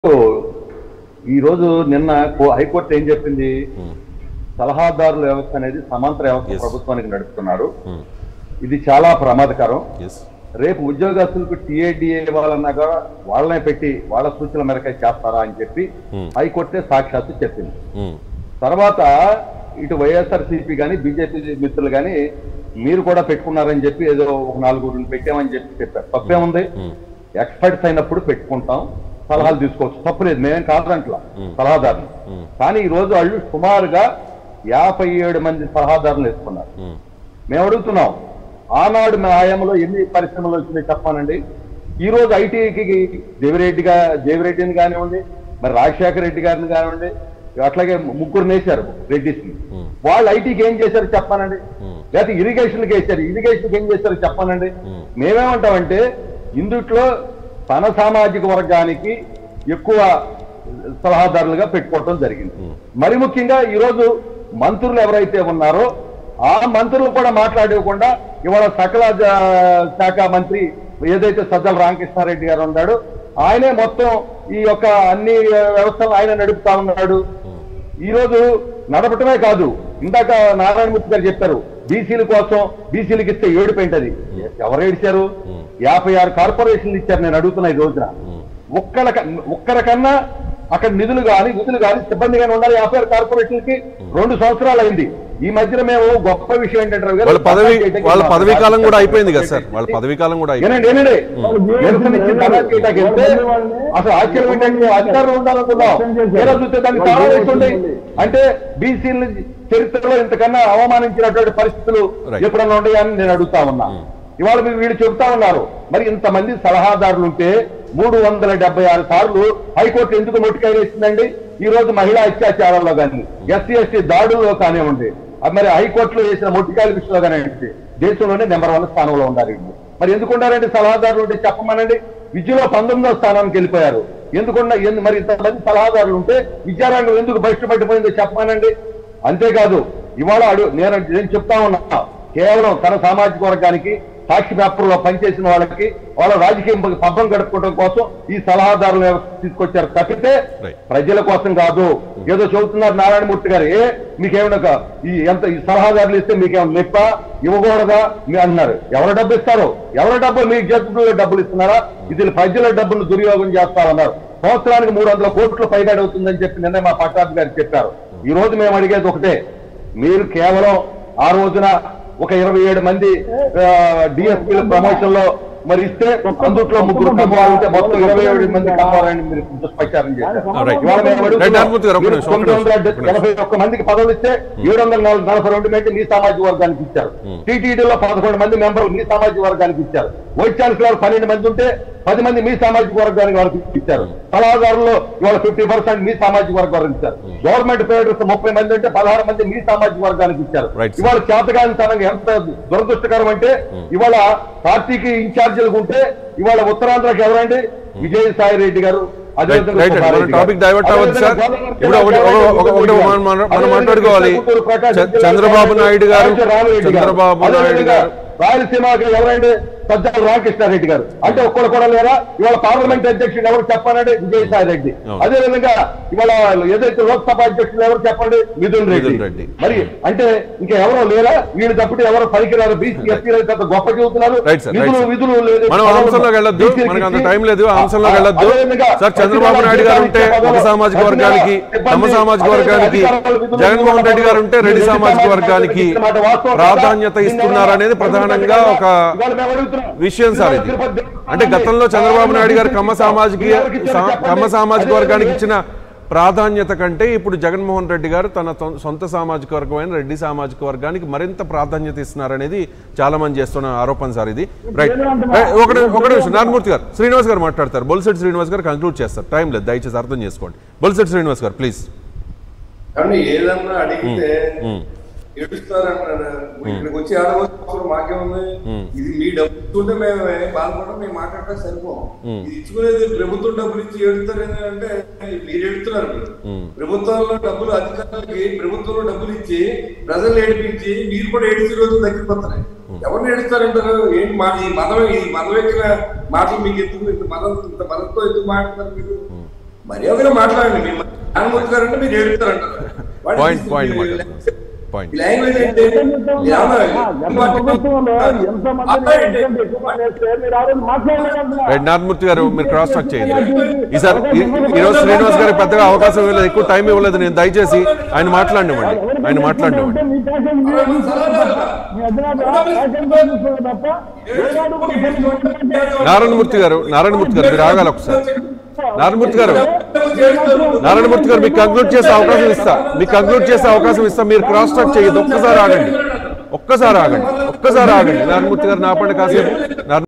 ఈ రోజు నిన్న కో- హైకోర్టు ఏం చెప్పింది సలహాదారుల వ్యవస్థ అనేది సమాంతర వ్యవస్థ Yes. ప్రభుత్వానికి నడుపుతున్నారు ఇది చాలా ప్రమాదకరం ఎస్ రేపు ఉద్యోగస్తులకు టీఏడిఏ ఇవ్వాలన్నా కూడా వాళ్ళనే పెట్టి వాళ్ళ సూచనల మేరకే చేస్తారా అని చెప్పి Hmm. హైకోర్టే సాక్షాత్తు చెప్పింది తర్వాత ఇటు వైఎస్ఆర్సీపీ కానీ బీజేపీ మిత్రులు కానీ మీరు కూడా పెట్టుకున్నారని చెప్పి ఏదో ఒక నాలుగు పెట్టామని చెప్పి చెప్పారు తప్పేముంది ఎక్స్పర్ట్స్ అయినప్పుడు పెట్టుకుంటాం సలహాలు తీసుకోవచ్చు తప్పులేదు మేమేం కాదంట్లా సలహాదారులు కానీ ఈ రోజు వాళ్ళు సుమారుగా యాభై ఏడు మంది సలహాదారులు వేసుకున్నారు మేము అడుగుతున్నాం ఆనాడు మా హయాంలో ఎన్ని పరిశ్రమలు వచ్చినాయి చెప్పానండి ఈ రోజు ఐటీకి దేవిరెడ్డి గా దేవిరెడ్డిని కానివ్వండి మరి రాజశేఖర రెడ్డి గారిని కానివ్వండి అట్లాగే ముగ్గురు వేశారు రెడ్డిస్ వాళ్ళు ఐటీకి ఏం చేశారు చెప్పానండి లేకపోతే ఇరిగేషన్కి వేశారు ఇరిగేషన్కి ఏం చేశారు చెప్పానండి మేమేమంటామంటే ఇందుట్లో తన సామాజిక వర్గానికి ఎక్కువ సలహాదారులుగా పెట్టుకోవటం జరిగింది మరి ముఖ్యంగా ఈరోజు మంత్రులు ఎవరైతే ఉన్నారో ఆ మంత్రులు కూడా మాట్లాడకుండా ఇవాళ సకల జ- శాఖ మంత్రి ఏదైతే సజ్జల రామకృష్ణారెడ్డి గారు ఉన్నాడో ఆయనే మొత్తం ఈ యొక్క అన్ని వ్యవస్థలు ఆయన నడుపుతా ఉన్నాడు ఈ రోజు నడపటమే కాదు ఇందాక నారాయణమూర్తి గారు చెప్పారు బీసీల కోసం బీసీలకు ఇస్తే ఏడు పెంటది ఎవరు ఏడిచారు యాభై ఆరు కార్పొరేషన్లు ఇచ్చారు నేను అడుగుతున్నా ఈ రోజున ఒక్కల ఒక్కరికన్నా అక్కడ నిధులు కానీ నిధులు కానీ సిబ్బంది కానీ ఉండాలి యాభై ఆరు కార్పొరేషన్లకి రెండు సంవత్సరాలు అయింది ఈ మధ్యన మేము గొప్ప విషయం ఏంటంటే రవి గారు, వాళ్ళ పదవి చేయడానికి వాళ్ళ మా పదవీ కాలం కూడా రాజకీయ అయిపోయింది కదా సార్ వాళ్ళ పదవీ కాలం కూడా అయిపోయింది ఏనండి ఏనండి నిరసన ఇచ్చి ధర్నా చేయడానికి వెళ్తే అసలు ఆశ్చర్యం ఏంటంటే అధికారులు ఉండాలనుకున్నాం తీరా చూస్తే దాన్ని తాళం వేస్తుంది అంటే బీసీల చరిత్రలో ఇంతకన్నా అవమానించినటువంటి పరిస్థితులు Right. ఎప్పుడన్నా ఉన్నాయని నేను అడుగుతా ఉన్నా ఇవాళ మీరు వీళ్ళు చెబుతా ఉన్నారు మరి ఇంతమంది సలహాదారులు ఉంటే మూడు వందల డెబ్బై ఆరు సార్లు హైకోర్టు ఎందుకు నోటికాయ వేసిందండి ఈ రోజు మహిళా అత్యాచారాల్లో కానీ ఎస్సీ ఎస్టీ దాడుల్లో కానివ్వండి అది మరి హైకోర్టులో వేసిన మొట్టికాయల విషయంలో కానివ్వండి దేశంలోనే నెంబర్ వన్ స్థానంలో ఉన్నారు వీళ్ళు. మరి ఎందుకుంటారండి సలహాదారులు ఉంటే చెప్పమనండి విద్యలో పంతొమ్మిదో స్థానానికి వెళ్ళిపోయారు ఎందుకున్న ఎందు- మరి ఇంతమంది సలహాదారులు ఉంటే విద్యారంగం ఎందుకు బయటపడిపోయిందో చెప్పమనండి అంతేకాదు ఇవాళ అడు నేను నేను చెప్తా ఉన్నా కేవలం తన సామాజిక వర్గానికి సాక్షి పేపర్లో పనిచేసిన వాళ్ళకి వాళ్ళ రాజకీయం పబ్బం గడుపుకోవడం కోసం ఈ సలహాదారులు తీసుకొచ్చారు తప్పితే Right. ప్రజల కోసం కాదు ఏదో చెబుతున్నారు నారాయణమూర్తి గారు ఏ మీకేమైనా ఒక- ఈ ఎంత ఈ సలహాదారులు ఇస్తే మీకేమైనా నొప్ప ఇవ్వకూడదా మీ అంటున్నారు ఎవరు డబ్బు ఇస్తారు ఎవరి డబ్బు మీ చేతుల్లో డబ్బులు ఇస్తున్నారా ఇది ప్రజల డబ్బులు దుర్యోగం చేస్తారన్నారు సంవత్సరానికి మూడు వందల కోట్లు పైగా అవుతుందని చెప్పి నిన్న మా పట్టాభి గారు చెప్పారు ఈ రోజు మేము అడిగేది ఒకటే మీరు కేవలం ఆ రోజున ఒక ఇరవై ఏడు మంది డిఎస్పీల ప్రమోషన్ లో మరి ఇస్తే అందుట్లో ముగ్గురు కమ్మవాళ్ళు ఉంటే మొత్తం ఇరవై ఏడు మంది కమ్మవాలని మీరు దుష్ప్రచారం చేశారు Alright. ఇవాళ మేము అడుగుతున్నాం, రైట్, నారాయణమూర్తి గారు, ఒక్క మీరు నిమిషం, ఒక్క తొమ్మిది వందల నిమిషం. ఎనభై ఒక్క మందికి పదవులు ఇస్తే ఏడు వందల నాలుగు నలభై రెండు మంది మీ సామాజిక వర్గానికి ఇచ్చారు టీటీడీలో పదకొండు మంది మెంబర్లు మీ సామాజిక వర్గానికి ఇచ్చారు వైస్ ఛాన్సలర్ పన్నెండు మంది ఉంటే పది మంది మీ సామాజిక వర్గానికి వాళ్ళకి ఇచ్చారు సలహాదారులు ఇవాళ ఫిఫ్టీ పర్సెంట్ మీ సామాజిక వర్గానికి ఇచ్చారు గవర్నమెంట్ పేరెంట్స్ ముప్పై మంది ఉంటే పదహారు మంది మీ సామాజిక వర్గానికి ఇచ్చారు Right, sir. ఇవాళ చేతగాని తనకు ఎంత దురదృష్టకరం అంటే ఇవాళ పార్టీకి ఇన్ఛార్జీలకు ఉంటే ఇవాళ ఉత్తరాంధ్రకి ఎవరండి విజయసాయి రెడ్డి గారు రైట్ అదేవిధంగా రైట్ అండి. సుబ్బారెడ్డి మనం గారు. టాపిక్ డైవర్ట్ అవ్వద్దు సార్ అదేవిధంగా ఇప్పుడు ఒకటి ఒక- ఒక- ఒకటి మనం మనం- మనం మాట్లాడుకోవాలి చ- చంద్రబాబు నాయుడు గారు చంద్రబాబు నాయుడు గారు రాయలసీమకి ఎవరండి సజ్జల రామకృష్ణారెడ్డి గారు అంటే ఒక్కడు కూడా లేరా ఇవాళ పార్లమెంట్ అధ్యక్షుడు ఎవరు చెప్పానండి విజయసాయి రెడ్డి అవును. అదే విధంగా ఇవాళ ఏదైతే లోక్సభ అధ్యక్షుడు ఎవరు చెప్పండి మిథున్ రెడ్డి మిథున్ రెడ్డి. మరి అంటే ఇంకా ఎవరో లేరా వీళ్ళు తప్పితే ఎవరు పనికిరారు బీసీ ఎస్సీ పెద్ద గొప్ప చెబుతున్నారు రైట్ సార్, రైట్ నిధులు సార్. విధులు లేదు మనం ఆ అంశంలోకి వెళ్ళొద్దు బీసీలకు మనకు అంత ఇచ్చి- టైం లేదు ఆ అంశంలోకి వెళ్ళొద్దు అదేవిధంగా సార్ చంద్రబాబు నాయుడు గారు ఉంటే ఒక సామాజిక వర్గానికి తమ సామాజిక వర్గానికి జగన్మోహన్ రెడ్డి గారు ఉంటే రెడ్డి సామాజిక వర్గానికి ప్రాధాన్యత ఇస్తున్నారనేది ప్రధానంగా ఒక విషయం సార్ ఇది అంటే గతంలో చంద్రబాబు నాయుడు గారు కమ్మ సామాజిక సా- కమ్మ సామాజిక వర్గానికి ఇచ్చిన ప్రాధాన్యత కంటే ఇప్పుడు జగన్మోహన్ రెడ్డి గారు తన తొ- సొంత సామాజిక వర్గమైన రెడ్డి సామాజిక వర్గానికి మరింత ప్రాధాన్యత ఇస్తున్నారనేది చాలా మంది చేస్తున్న ఆరోపణ సార్ ఇది రైట్ రైట్, ఒకటి ఒకటి నిమిషం నారాయణమూర్తి గారు శ్రీనివాస్ గారు మాట్లాడతారు బొలిశెట్టి శ్రీనివాస్ గారు కంక్లూడ్ చేస్తారు టైం లేదు దయచేసి అర్థం చేసుకోండి బొలిశెట్టి శ్రీనివాస్ గారు ప్లీజ్ కానీ ఏదన్నా అడిగితే ఉమ్. ఏడుస్తారన్నారు ఇక్కడికి వచ్చి ఆడవచ్చు మాకేముంది ఇది మీ డబ్బు ఇస్తుంటే మేము బాధపడడం మేము మాట్లాడటం సరిపోం ఇది ఇచ్చుకునేది ప్రభుత్వం డబ్బులు ఇచ్చి ఏడుస్తారు అంటే మీరు ఏడుతున్నారు మీరు. ప్రభుత్వంలో డబ్బులు అధికారులకి ప్రభుత్వంలో డబ్బులు ఇచ్చి ప్రజలు ఏడిపించి మీరు కూడా ఏడిచే రోజులు దగ్గరిపోతున్నాయి ఎవరిని ఏడుస్తారంటారు ఏంటి మా ఈ మదం ఈ మదం ఎక్కిన మాటలు మీకు ఎందుకు ఇంత మదం ఇంత మదంతో ఎందుకు మాట్లాడతారు మీరు మర్యాదగా మాట్లాడండి మీరు నానమూర్తి గారు అంటే మీరు ఏడుతారంటారు What is point this? Point మీరు మాట్లాడుతున్నారు పాయింట్ ఈ లాంగ్వేజ్ అంటే ఏమన్నా? గత ప్రభుత్వంలో ఎంతమందిని ఎంతమంది ఎక్కువ మంది వేస్తే మీరు ఆ రోజు మాట్లాడలేదంటున్నా. రైట్ నారాయణమూర్తి గారు మీరు క్రాస్ టాక్ చేయండి ఈసారి ఈ- ఈరోజు శ్రీనివాస్ గారికి పెద్దగా అవకాశం ఇవ్వలేదు ఎక్కువ టైం ఇవ్వలేదు నేను దయచేసి ఆయన మాట్లాడినివ్వండి ఆయన మాట్లాడినివ్వండి మీ ప్యాకేజ్ మీరే చూసుకోవాలి తప్ప, మీ అధినాథ ప్యాకేజ్ మీరే చూసుకోవాలి తప్ప, ఏనాడు కూడా ఇబ్బంది నారాయణమూర్తి గారు నారాయణమూర్తి గారు మీరు ఆగాలి ఒకసారి నారాయణమూర్తి గారు నారాయణమూర్తి గారు మీకు కంక్లూడ్ చేసే అవకాశం ఇస్తా మీకు కంక్లూడ్ చేసే అవకాశం ఇస్తా మీరు క్రాస్ టాక్ చేయొద్దు ఒక్కసారి ఆగండి ఒక్కసారి ఆగండి ఒక్కసారి ఆగండి నారాయణమూర్తి గారు నా పండి కాసేపు నారాయణ